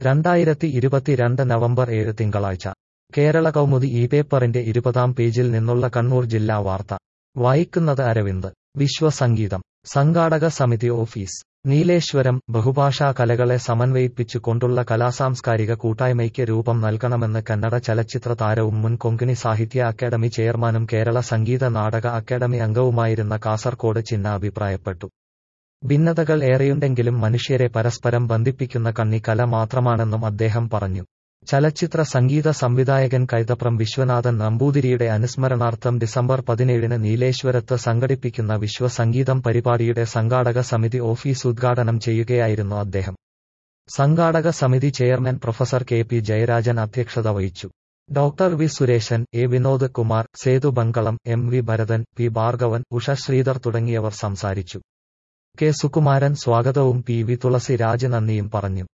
രണ്ടായിരത്തി ഇരുപത്തിരണ്ട് നവംബർ ഏഴ് തിങ്കളാഴ്ച കേരള കൗമുദി ഈ പേപ്പറിന്റെ ഇരുപതാം പേജിൽ നിന്നുള്ള കണ്ണൂർ ജില്ലാ വാർത്ത വായിക്കുന്നത് അരവിന്ദ് വിശ്വസംഗീതം സംഘാടക സമിതി ഓഫീസ് നീലേശ്വരം ബഹുഭാഷാ കലകളെ സമന്വയിപ്പിച്ചുകൊണ്ടുള്ള കലാസാംസ്കാരിക കൂട്ടായ്മയ്ക്ക് രൂപം നൽകണമെന്ന് കന്നഡ ചലച്ചിത്ര താരവും മുൻ കൊങ്കണി സാഹിത്യ അക്കാദമി ചെയർമാനും കേരള സംഗീത നാടക അക്കാദമി അംഗവുമായിരുന്ന കാസർകോട് ചിന്ന അഭിപ്രായപ്പെട്ടു ഭിന്നതകൾ ഏറെയുണ്ടെങ്കിലും മനുഷ്യരെ പരസ്പരം ബന്ധിപ്പിക്കുന്ന കണ്ണി കല മാത്രമാണെന്നും അദ്ദേഹം പറഞ്ഞു ചലച്ചിത്ര സംഗീത സംവിധായകൻ കൈതപ്രം വിശ്വനാഥൻ നമ്പൂതിരിയുടെ അനുസ്മരണാർത്ഥം ഡിസംബർ പതിനേഴിന് നീലേശ്വരത്ത് സംഘടിപ്പിക്കുന്ന വിശ്വസംഗീതം പരിപാടിയുടെ സംഘാടക സമിതി ഓഫീസ് ഉദ്ഘാടനം ചെയ്യുകയായിരുന്നു അദ്ദേഹം സംഘാടക സമിതി chairman professor K P Jayarajan അധ്യക്ഷത വഹിച്ചു doctor V Suresan A Vinod Kumar Sethu Bankalam M V Bharathan P Bhargavan Usha Sreedhar തുടങ്ങിയവർ സംസാരിച്ചു കെ സുകുമാരൻ സ്വാഗതവും പി വി തുളസി രാജ് നന്ദിയും പറഞ്ഞു